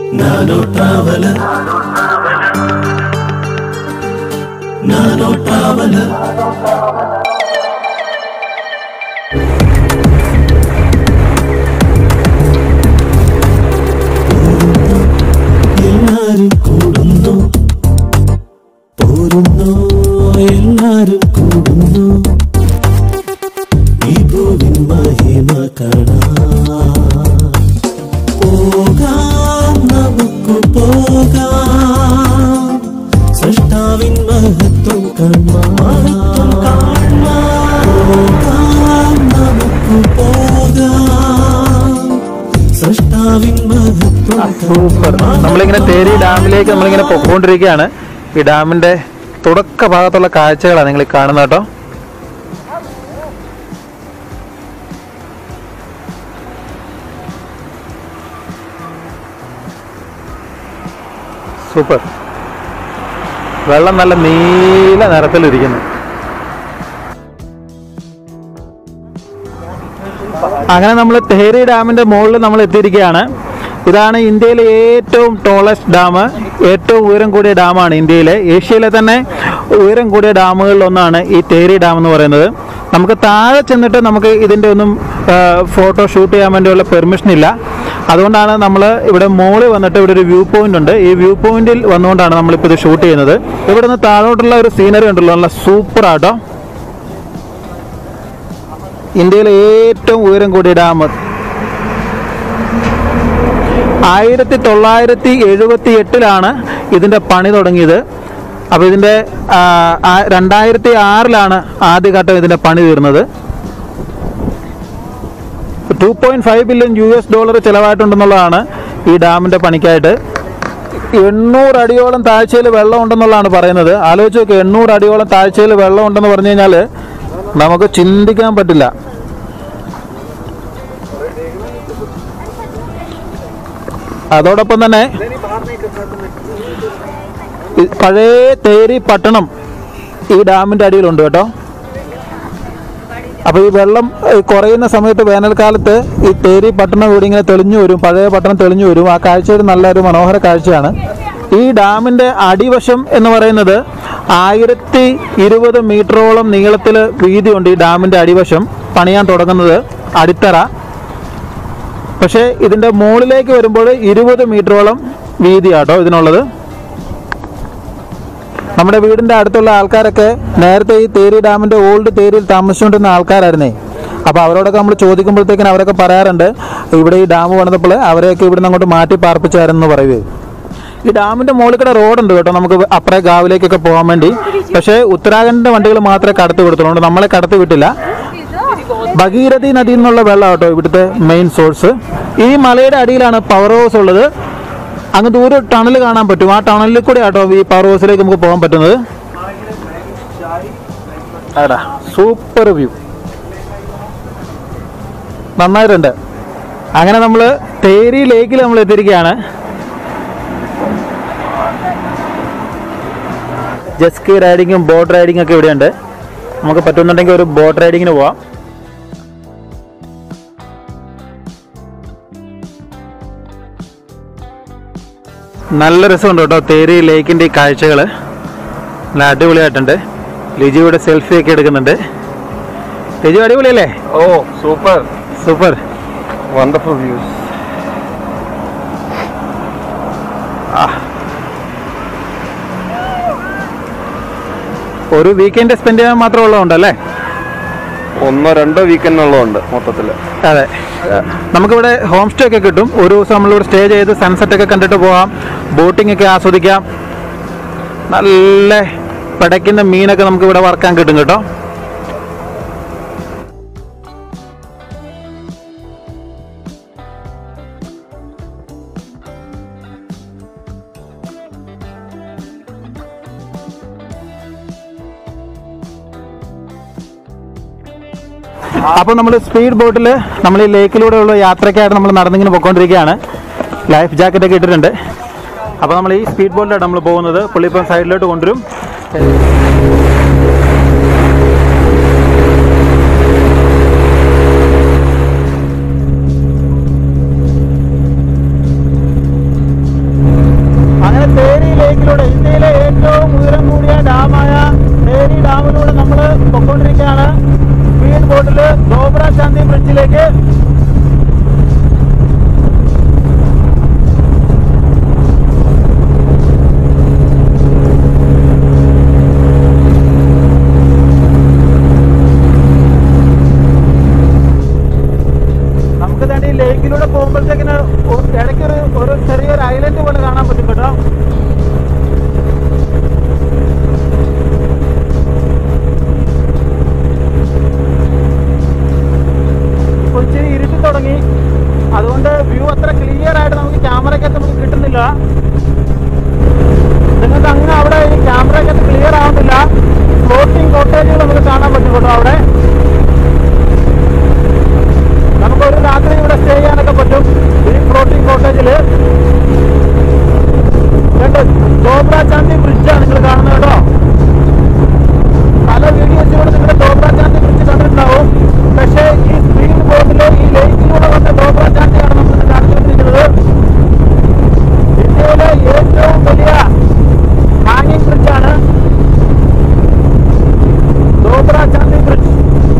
nano traveller nano traveller എല്ലാരും കൂടുന്നു പോരുന്നു എല്ലാരും കൂടുന്നു ഈ ഭൂവിൻ മഹിമ കാണാം പോകാം നമുക്ക് പോകാം സൃഷ്ടാവിൻ മഹത്വം കാണാം പോകാം നമുക്ക് പോകാം സൃഷ്ടാവിൻ മഹത്വം സൂപ്പർ നമ്മളിങ്ങനെ തേരി ഡാമിലേക്ക് നമ്മളിങ്ങനെ പൊക്കോണ്ടിരിക്കുകയാണ് ഈ ഡാമിന്റെ തുടക്ക ഭാഗത്തുള്ള കാഴ്ചകളാണ് നിങ്ങൾ ഈ കാണുന്നത് കേട്ടോ സൂപ്പർ വെള്ളം നല്ല നീല നിറത്തിലിരിക്കുന്നു അങ്ങനെ നമ്മൾ തെഹരി ഡാമിന്റെ മുകളിൽ നമ്മൾ എത്തിയിരിക്കുകയാണ് ഇതാണ് ഇന്ത്യയിലെ ഏറ്റവും ടോളസ്റ്റ് ഡാം ഏറ്റവും ഉയരം കൂടിയ ഡാമാണ് ഇന്ത്യയിലെ ഏഷ്യയിലെ തന്നെ ഉയരം കൂടിയ ഡാമുകളിൽ ഒന്നാണ് ഈ തേരി ഡാം എന്ന് പറയുന്നത് നമുക്ക് താഴെ ചെന്നിട്ട് നമുക്ക് ഇതിൻ്റെ ഒന്നും ഫോട്ടോ ഷൂട്ട് ചെയ്യാൻ വേണ്ടിയുള്ള പെർമിഷൻ ഇല്ല അതുകൊണ്ടാണ് നമ്മൾ ഇവിടെ മുകളിൽ വന്നിട്ട് ഇവിടെ ഒരു വ്യൂ പോയിന്റ് ഉണ്ട് ഈ വ്യൂ പോയിന്റിൽ വന്നുകൊണ്ടാണ് നമ്മളിപ്പോൾ ഇത് ഷൂട്ട് ചെയ്യുന്നത് ഇവിടെ നിന്ന് താഴോട്ടുള്ള ഒരു സീനറി ഉണ്ടല്ലോ നല്ല സൂപ്പർ ആട്ടോ ഇന്ത്യയിലെ ഏറ്റവും ഉയരം കൂടിയ ഡാം ആയിരത്തി തൊള്ളായിരത്തി എഴുപത്തി എട്ടിലാണ് ഇതിൻ്റെ പണി തുടങ്ങിയത് അപ്പോൾ ഇതിൻ്റെ ആ, ആ, രണ്ടായിരത്തി ആറിലാണ് ആദ്യഘട്ടം ഇതിൻ്റെ പണി തീർന്നത് two point five billion U S dollar ചിലവായിട്ടുണ്ടെന്നുള്ളതാണ് ഈ ഡാമിൻ്റെ പണിക്കായിട്ട് എണ്ണൂറ് അടിയോളം താഴ്ചയിൽ വെള്ളം ഉണ്ടെന്നുള്ളതാണ് പറയുന്നത് ആലോചിച്ച് നോക്കുക എണ്ണൂറ് അടിയോളം താഴ്ചയിൽ വെള്ളം ഉണ്ടെന്ന് പറഞ്ഞു കഴിഞ്ഞാൽ നമുക്ക് ചിന്തിക്കാൻ പറ്റില്ല അതോടൊപ്പം തന്നെ ഈ പഴയ തേരി പട്ടണം ഈ ഡാമിൻ്റെ അടിയിലുണ്ട് കേട്ടോ അപ്പോൾ ഈ വെള്ളം ഏ, കുറയുന്ന സമയത്ത് വേനൽക്കാലത്ത് ഈ തേരി പട്ടണം ഇവിടെ ഇങ്ങനെ തെളിഞ്ഞു വരും പഴയ പട്ടണം തെളിഞ്ഞു വരും ആ കാഴ്ച ഒരു നല്ലൊരു മനോഹര കാഴ്ചയാണ് ഈ ഡാമിൻ്റെ അടിവശം എന്ന് പറയുന്നത് ആയിരത്തി ഇരുപത് മീറ്ററോളം നീളത്തിൽ വീതിയുണ്ട് ഈ ഡാമിൻ്റെ അടിവശം പണിയാൻ തുടങ്ങുന്നത് അടിത്തറ പക്ഷേ ഇതിൻ്റെ മുകളിലേക്ക് വരുമ്പോൾ ഇരുപത് മീറ്ററോളം വീതിയാട്ടോ ഇതിനുള്ളത് നമ്മുടെ വീടിൻ്റെ അടുത്തുള്ള ആൾക്കാരൊക്കെ നേരത്തെ ഈ തേരി ഡാമിൻ്റെ ഓൾഡ് തേരിയിൽ താമസിച്ചുകൊണ്ടിരുന്ന ആൾക്കാരായിരുന്നേ അപ്പോൾ അവരോടൊക്കെ നമ്മൾ ചോദിക്കുമ്പോഴത്തേക്കിനും അവരൊക്കെ പറയാറുണ്ട് ഇവിടെ ഈ ഡാം പണിതപ്പോൾ അവരെയൊക്കെ ഇവിടുന്ന് അങ്ങോട്ട് മാറ്റി പാർപ്പിച്ചായിരുന്നു പറയുകയും ഈ ഡാമിൻ്റെ മുകളിൽ കൂടെ റോഡുണ്ട് കേട്ടോ നമുക്ക് അപ്പുറേ ഗാവിലേക്കൊക്കെ പോകാൻ വേണ്ടി പക്ഷേ ഉത്തരാഖണ്ഡിൻ്റെ വണ്ടികൾ മാത്രമേ കടത്തി വിടത്തുള്ളൂ നമ്മളെ കടത്തി വിട്ടില്ല ഭഗീരഥി നദിയിൽ നിന്നുള്ള വെള്ളം കേട്ടോ ഇവിടുത്തെ മെയിൻ സോഴ്സ് ഈ മലയുടെ അടിയിലാണ് പവർ ഹൗസ് ഉള്ളത് അങ്ങ് ദൂരെ ടണൽ കാണാൻ പറ്റും ആ ടണലിൽ കൂടെ ആട്ടോ ഈ പവർ ഹൗസിലേക്ക് നമുക്ക് പോകാൻ പറ്റുന്നത് ആടാ സൂപ്പർ വ്യൂ നന്നായിട്ടുണ്ട് അങ്ങനെ നമ്മൾ തേരി ലേക്കിൽ നമ്മൾ എത്തിയിരിക്കുകയാണ് ജെസ്കി റൈഡിങ്ങും ബോട്ട് റൈഡിങ്ങും ഒക്കെ ഇവിടെയുണ്ട് നമുക്ക് പറ്റുന്നുണ്ടെങ്കിൽ ഒരു ബോട്ട് റൈഡിങ്ങിന് പോവാം നല്ല രസമുണ്ട് കേട്ടോ തേരി ലേക്കിൻ്റെ ഈ കാഴ്ചകൾ നല്ല അടിപൊളിയായിട്ടുണ്ട് ലിജി ഇവിടെ സെൽഫി ഒക്കെ എടുക്കുന്നുണ്ട് ലിജി അടിപൊളിയല്ലേ ഓ സൂപ്പർ സൂപ്പർ വണ്ടർഫുൾ വ്യൂസ് ഒരു വീക്കെൻഡ് സ്പെൻഡ് ചെയ്യാൻ മാത്രം ഉള്ളതുണ്ടല്ലേ ഒന്നോ രണ്ടോ വീക്കെൻഡുള്ളതുണ്ട് മൊത്തത്തില് അതെ നമുക്കിവിടെ ഹോം സ്റ്റേ ഒക്കെ കിട്ടും ഒരു ദിവസം നമ്മളിവിടെ സ്റ്റേ ചെയ്ത് സൺസെറ്റ് ഒക്കെ കണ്ടിട്ട് പോകാം ബോട്ടിംഗ് ഒക്കെ ആസ്വദിക്കാം നല്ല പിടയ്ക്കുന്ന മീനൊക്കെ നമുക്ക് ഇവിടെ വറക്കാൻ കിട്ടും കേട്ടോ അപ്പോൾ നമ്മൾ സ്പീഡ് ബോട്ടിൽ നമ്മൾ ഈ ലേക്കിലൂടെയുള്ള യാത്രയ്ക്കായിട്ട് നമ്മൾ നടന്നിങ്ങനെ പോയിക്കൊണ്ടിരിക്കുകയാണ് ലൈഫ് ജാക്കറ്റ് ഒക്കെ ഇട്ടിട്ടുണ്ട് അപ്പോൾ നമ്മൾ ഈ സ്പീഡ് ബോട്ടിലാണ് നമ്മൾ പോകുന്നത് പുള്ളി ഇപ്പം സൈഡിലോട്ട് കൊണ്ടുവരും ചാന്തി ബ്രിഡ്ജിലേക്ക് നമുക്ക് തന്നെ ഈ ലേക്കിലൂടെ പോകുമ്പോഴത്തേക്കിന് ഒ- ഇടയ്ക്കൊരു ഒരു ചെറിയൊരു ഐലൻഡ് പോലെ കാണാൻ പറ്റും കേട്ടോ ഇപ്പോൾ ഇച്ചിരി ഇരുട്ടി തുടങ്ങി അതുകൊണ്ട് വ്യൂ അത്ര ക്ലിയർ ആയിട്ട് നമുക്ക് ക്യാമറയ്ക്കകത്ത് നമുക്ക് കിട്ടുന്നില്ല നിങ്ങൾക്ക് അങ്ങ് അവിടെ ഈ ക്യാമറയ്ക്കകത്ത് ക്ലിയർ ആവുന്നില്ല ഫ്ലോട്ടിംഗ് കോട്ടേജുകൾ നമുക്ക് കാണാൻ പറ്റും കേട്ടോ അവിടെ നമുക്ക് ഒരു രാത്രി ഇവിടെ സ്റ്റേ ചെയ്യാനൊക്കെ പറ്റും ഈ ഫ്ലോട്ടിംഗ് കോട്ടേജിൽ രണ്ട് തോബ്ര ചാന്തി ബ്രിഡ്ജാണ് നിങ്ങൾ കാണുന്നത് കേട്ടോ പല വീഡിയോസിലൂടെ നിങ്ങൾ തോബ്ര ചാന്തി ബ്രിഡ്ജ് കണ്ടിട്ടുണ്ടാവും പക്ഷേ ഈ സ്പീഡ് ബോട്ടിൽ ഈ ലേക്കിലൂടെ വന്ന തോബ്ര ചാന്തിയാണ് നമ്മൾ കാണിച്ചുകൊണ്ടിരിക്കുന്നത് ഇന്ത്യയിലെ ഏറ്റവും വലിയ ഹാങ്ങിങ് ബ്രിഡ്ജാണ് തോബ്ര ചാന്തി ബ്രിഡ്ജ്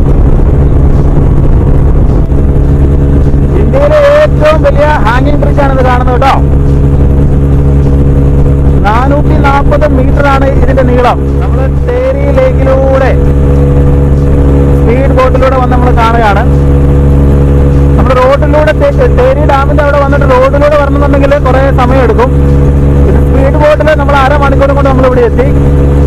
ഇന്ത്യയിലെ ഏറ്റവും വലിയ ഹാങ്ങിങ് ബ്രിഡ്ജാണ് ഇത് കാണുന്നത് കേട്ടോ നാനൂറ്റി നാൽപ്പത് മീറ്റർ ആണ് ഇതിന്റെ നീളം നമ്മൾ തേരി ലേക്കിലൂടെ സ്പീഡ് ബോട്ടിലൂടെ വന്ന് നമ്മൾ കാണുകയാണ് നമ്മൾ റോഡിലൂടെ തേ- തേരി ഡാമിന്റെ അവിടെ വന്നിട്ട് റോഡിലൂടെ വരണമെന്നുണ്ടെങ്കിൽ കുറെ സമയം എടുക്കും ഇത് സ്പീഡ് ബോട്ടിൽ നമ്മൾ അരമണിക്കൂർ കൊണ്ട് നമ്മൾ ഇവിടെ എത്തി